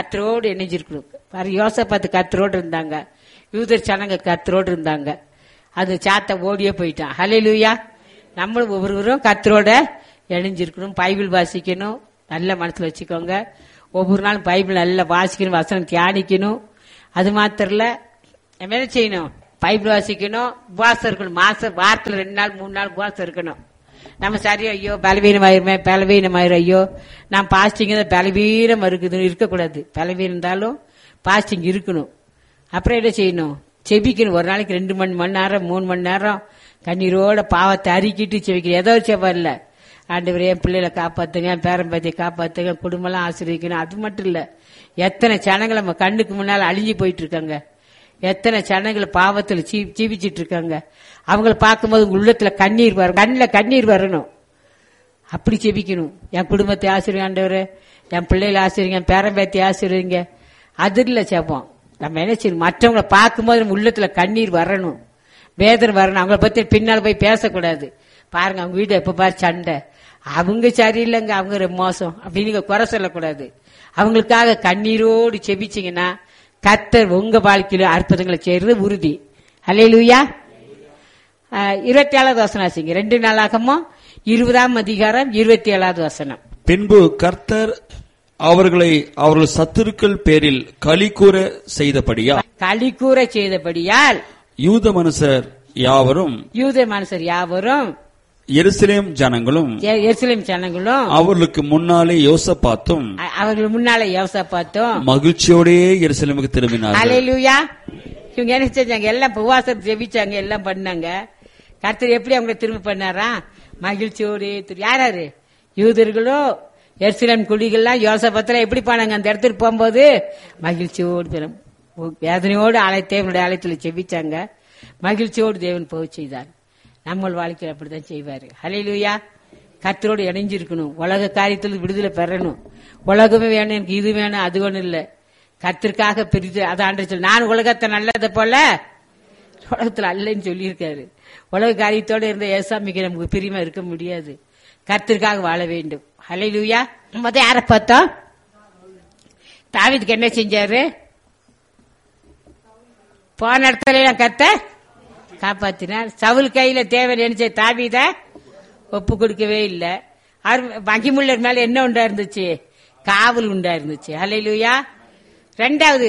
கத்தரோடு இணைஞ்சிருக்கணும் பாரு யோசப்பாத்து கத்தரோடு இருந்தாங்க யூதர் சனங்க கத்தரோடு இருந்தாங்க அது சாத்த ஓடியே போயிட்டான் ஹலே லூயா நம்மளும் ஒவ்வொருவரும் கத்தரோட இணைஞ்சிருக்கணும் பைபிள் வாசிக்கணும் நல்ல மனசுல வச்சுக்கோங்க ஒவ்வொரு நாளும் பைபிள் நல்லா வாசிக்கணும் வசனம் தியானிக்கணும் அது மாத்திரம் இல்ல நம்ம என்ன செய்யணும் பைபிள் வாசிக்கணும் உபவாசம் இருக்கணும் மாசம் வாரத்துல ரெண்டு நாள் மூணு நாள் உபவாசம் இருக்கணும் நம்ம சரி ஐயோ பலவீனமாயிருமே பலவீனமாயிரும் ஐயோ நான் பாஸ்டிங் பலவீனம் இருக்குது இருக்கக்கூடாது பலவீனம் இருந்தாலும் பாஸ்டிங் இருக்கணும் அப்புறம் என்ன செய்யணும் செபிக்கணும் ஒரு நாளைக்கு ரெண்டு மணி மணி நேரம் மூணு மணி நேரம் கண்ணீரோட பாவத்தை அறிக்கிட்டு செபிக்கணும் ஏதோ ஒரு செவ்வாய் இல்ல ஆண்டவரே என் பிள்ளைகளை காப்பாத்துங்க என் பேரம்பத்தியை காப்பாத்துங்க குடும்பம்லாம் ஆசிரியக்கணும் அது மட்டும் இல்ல எத்தனை ஜனங்கள் நம்ம கண்ணுக்கு முன்னால அழிஞ்சு போயிட்டு இருக்காங்க எத்தனை ஜனங்கள் பாவத்துல ஜீ- ஜீவிச்சிட்டு இருக்காங்க அவங்கள பார்க்கும்போது உங்க உள்ளத்துல கண்ணீர் வரும் கண்ணில் கண்ணீர் வரணும் அப்படி செபிக்கணும் என் குடும்பத்தை ஆசிரியர் ஆண்டவரே என் பிள்ளைகளை ஆசிரியங்க என் பேரம்பேத்தி ஆசிரியங்க அது இல்ல செப்போம் நம்ம என்ன செய்யணும் மற்றவங்களை பார்க்கும்போது நம்ம உள்ளத்துல கண்ணீர் வரணும் வேதனை வரணும் அவங்கள பத்தி பின்னால் போய் பேசக்கூடாது பாருங்க அவங்க வீடு எப்ப பாரு சண்டை அவங்க சரியில்லைங்க அவங்க ரொம்ப மோசம் அப்படின்னு நீங்க குறை சொல்லக்கூடாது அவங்களுக்காக கண்ணீரோடு செபிச்சீங்கன்னா கத்தர் உங்க வாழ்க்கையில அற்புதங்களை செய்யறது உறுதி அல்லேலூயா ஆஹ் இருபத்தி ஏழாவது வசனம் ஆச்சுங்க ரெண்டு நாளாகமோ இருபதாம் அதிகாரம் இருபத்தி ஏழாவது வசனம் பின்பு கர்த்தர் அவர்களை அவர்கள் சத்துருக்கள் பேரில் களி கூற செய்தபடியா களி கூற செய்தபடியால் யூத மனுஷர் யாவரும் யூத மனுஷர் யாவரும் எருசலேம் ஜனங்களும் எ- எருசலேம் ஜனங்களும் அவர்களுக்கு முன்னாலே யோசபாத்தும் அ- அவர்கள் முன்னால யோசா பார்த்தோம் மகிழ்ச்சியோடே எருசலேமுக்கு திரும்பினார்கள் அலையிலுயா இவங்க என்ன செஞ்சாங்க எல்லாம் உபவாசம் ஜெபிச்சாங்க எல்லாம் பண்ணாங்க கர்த்தர் எப்படி அவங்களை திரும்ப பண்ணாரா மகிழ்ச்சியோடு திரு- யாராரு யூதர்களோ எருசலேம் குடிகள்லாம் யோசபத்துல எப்படி போனாங்க அந்த இடத்துக்கு போகும்போது மகிழ்ச்சியோடு திரும் வேதனையோடு ஆலய தேவனுடைய ஆலயத்தில் செபிச்சாங்க மகிழ்ச்சியோடு தேவன் போக செய்தார் நம்ம வாழ்க்கையில் அப்படித்தான் செய்வாரு ஹalleluya கர்த்தரோடு இணைஞ்சிருக்கணும் உலக காரியத்தில் விடுதலை பெறணும் உலகமே வேணும் எனக்கு இது வேணும் அது ஒண்ணும் இல்ல கர்த்தருக்காக பிரித்து அதை ஆண்டு சொல்லி நான் உலகத்தை நல்லதை போல உலகத்துல அல்லன்னு சொல்லியிருக்காரு உலக காரியத்தோட இருந்த ஏசாமிக்கு நமக்கு பிரியமா இருக்க முடியாது கர்த்தருக்காக வாழ வேண்டும் ஹalleluya முத யார பார்த்தோம் தாவீதுக்கு என்ன செஞ்சாரு போன இடத்துல எல்லாம் கத்த காப்பாத்தினார் சவுல் கையில தேவன் நினைச்ச தாவீத ஒப்பு கொடுக்கவே இல்லை மகிமுள்ளர் மேல என்ன உண்டா இருந்துச்சு காவல் உண்டா இருந்துச்சு ஹalleluya ரெண்டாவது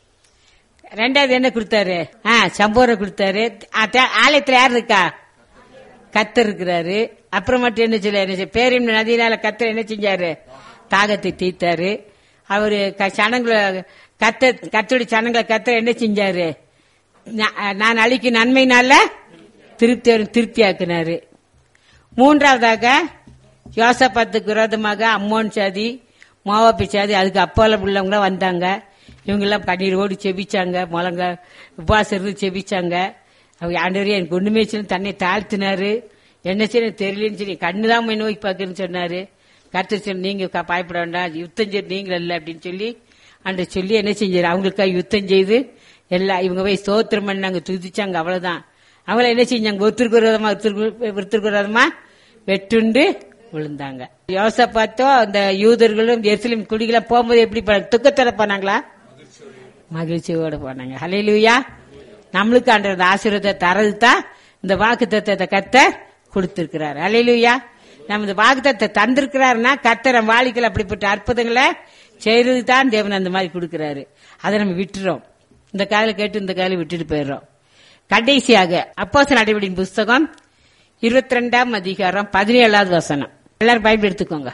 ரெண்டாவது என்ன கொடுத்தாரு ஆ சம்போரம் கொடுத்தாரு ஆ, தே- ஆலயத்துல யார் இருக்கா கத்தர் இருக்கிறாரு அப்புறம் மட்டும் என்ன சொல்ல என்ன செய்ய- பேரின் நதியினால கத்தர் என்ன செஞ்சாரு தாகத்தை தீர்த்தாரு அவரு க- சனங்களை கத்த கத்தோடைய சனங்களை கத்தர் என்ன செஞ்சாரு நா- நான் அழிக்கும் நன்மையினால திருப்தி திருப்தியாக்குனாரு மூன்றாவதாக யோசப்பத்துக்கு விரோதமாக அம்மோன் சாதி மோவாப்பி சாதி அதுக்கு அப்பால உள்ளவங்க வந்தாங்க இவங்க எல்லாம் கண்ணீரோடு செபிச்சாங்க முழங்க உபவாசம் இருந்து செபிச்சாங்க அவங்க ஆண்டவரே எனக்கு ஒண்ணுமே சொல்லி தன்னை தாழ்த்தினாரு என்ன செய்ய எனக்கு தெரியலன்னு சொல்லி கண்ணுதான் போய் நோக்கி பார்க்கறேன்னு சொன்னாரு கருத்து சொல்லி நீங்க க- பயப்பட வேண்டாம் யுத்தம் செய்து நீங்கள் இல்லை அப்படின்னு சொல்லி அன்ற சொல்லி என்ன செஞ்சாரு அவங்களுக்காக யுத்தம் செய்து எல்லாம் இவங்க போய் ஸ்தோத்திரம் பண்ணாங்க துதிச்சாங்க அவ்வளவுதான் அவங்கள என்ன செஞ்சாங்க ஒருத்தருக்கு விரோதமா ஒருத்தருக்கு ஒருத்தருக்கு விரோதமா வெட்டுண்டு விழுந்தாங்க யோசப்பாத்தோ அந்த யூதர்களும் எருசலேம் குடிகளை போகும்போது எப்படி போனாங்க துக்கத்தோட போனாங்களா மகிழ்ச்சியோட போனாங்க ஹalleluya நம்மளுக்கு ஆண்டவர் ஆசீர்வாதத்தை தரது தான் இந்த வாக்கு தத்தத்தை கத்த கொடுத்திருக்கிறார் ஹalleluya நம்ம இந்த வாக்கு தத்தை தந்திருக்கிறாருன்னா கத்தர் நம்ம வாழ்க்கையில் அப்படிப்பட்ட அற்புதங்களை செய்யறது தான் தேவன் அந்த மாதிரி கொடுக்கிறாரு அதை நம்ம விட்டுறோம் இந்த காலையில கேட்டு இந்த காலையில விட்டுட்டு போயிடுறோம் கடைசியாக அப்போஸ் நடவடிக்கையின் புஸ்தகம் இருபத்தி ரெண்டாம் அதிகாரம் பதினேழாவது வசனம் எல்லாரும் பைபிள் எடுத்துக்கோங்க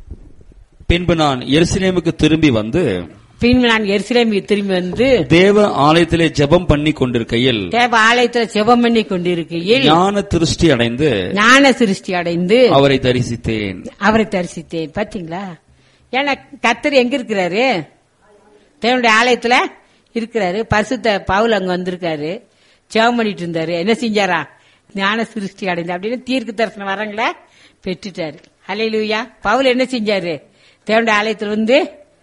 பின்பு நான் எருசலேமுக்கு திரும்பி வந்து பின்பு நான் எருசலேமுக்கு திரும்பி வந்து தேவ ஆலயத்திலே ஜெபம் பண்ணி கொண்டிருக்கையில் தேவ ஆலயத்துல ஜெபம் பண்ணி கொண்டிருக்கையில் ஞான திருஷ்டி அடைந்து ஞான சிருஷ்டி அடைந்து அவரை தரிசித்தேன் அவரை தரிசித்தேன் பாத்தீங்களா ஏன்னா கத்தர் எங்க இருக்கிறாரு தேவனுடைய ஆலயத்துல இருக்கிறாரு பரிசுத்த பவுல் அங்க வந்திருக்காரு ஜெபம் பண்ணிட்டு இருந்தாரு என்ன செஞ்சாரா ஞான சிருஷ்டி அடைந்து அப்படின்னு தீர்க்க தரிசனம் வரங்கள பெற்றுட்டாரு ஹalleluya பவுல் என்ன செஞ்சாரு தேவனுடைய ஆலயத்துல வந்து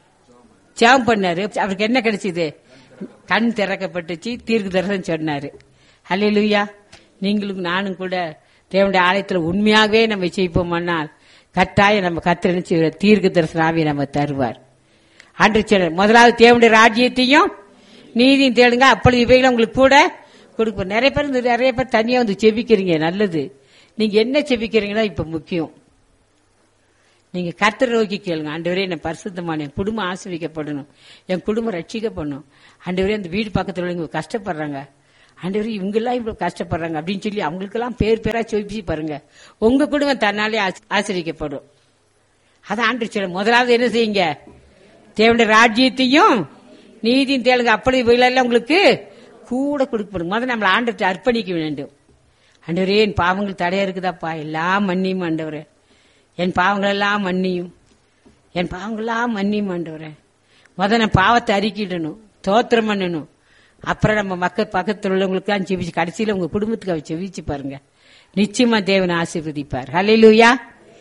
ஜெபம் பண்ணாரு அவருக்கு என்ன கிடைச்சது கண் திறக்கப்பட்டுச்சு தீர்க்க தரிசனம் சொன்னாரு ஹalleluya நீங்களும் நானும் கூட தேவனுடைய ஆலயத்துல உண்மையாகவே நம்ம செய்வோமானால் கட்டாயம் நம்ம கத்திர தீர்க்க தரிசன ஆவியை நம்ம தருவார் ஆண்டு சொல்ற முதலாவது தேவனுடைய ராஜ்யத்தையும் நீதியும் தேடுங்க அப்பொழுது இவைகளை உங்களுக்கு கூட கொடுப்போம் நிறைய பேர் இந்த நிறைய பேர் தனியா வந்து செபிக்கிறீங்க நல்லது நீங்க என்ன செபிக்கிறீங்களோ இப்ப முக்கியம் நீங்க கர்த்தரை நோக்கி கேளுங்க ஆண்டவரே என்ன பரிசுத்தமான என் குடும்பம் ஆசிரிக்கப்படணும் என் குடும்பம் ரட்சிக்கப்படணும் ஆண்டவரே அந்த வீடு பக்கத்துல உள்ளவங்க கஷ்டப்படுறாங்க ஆண்டவரே இவங்கெல்லாம் இவ்வளவு கஷ்டப்படுறாங்க அப்படின்னு சொல்லி அவங்களுக்கெல்லாம் பேர் பேரா சொல்லி பாருங்க உங்க குடும்பம் தன்னாலே ஆசி- ஆசீர்வதிக்கப்படும் அதான் ஆண்டு சொல்ல முதலாவது என்ன செய்யுங்க தேவனுடைய ராஜ்யத்தையும் நீதியும் தேளுங்க அப்படி இவைகளெல்லாம் உங்களுக்கு கூட கொடுக்கப்படும் முதல்ல நம்மளை ஆண்டுட்டு அர்ப்பணிக்க வேண்டும் ஆண்டவரே என் பாவங்கள் தடையா இருக்குதாப்பா எல்லாம் மன்னியும் ஆண்டவரே என் பாவங்கள் எல்லாம் மன்னியும் என் பாவங்கள்லாம் மன்னியும் ஆண்டவரே முதல்ல நான் பாவத்தை அறிக்கிடணும் தோத்திரம் பண்ணணும் அப்புறம் நம்ம மக்கள் பக்கத்தில் உள்ளவங்களுக்கெல்லாம் செவிச்சு கடைசியில உங்க குடும்பத்துக்கு அவர் செவிச்சு பாருங்க நிச்சயமா தேவன் ஆசீர்வதிப்பார் ஹalleluya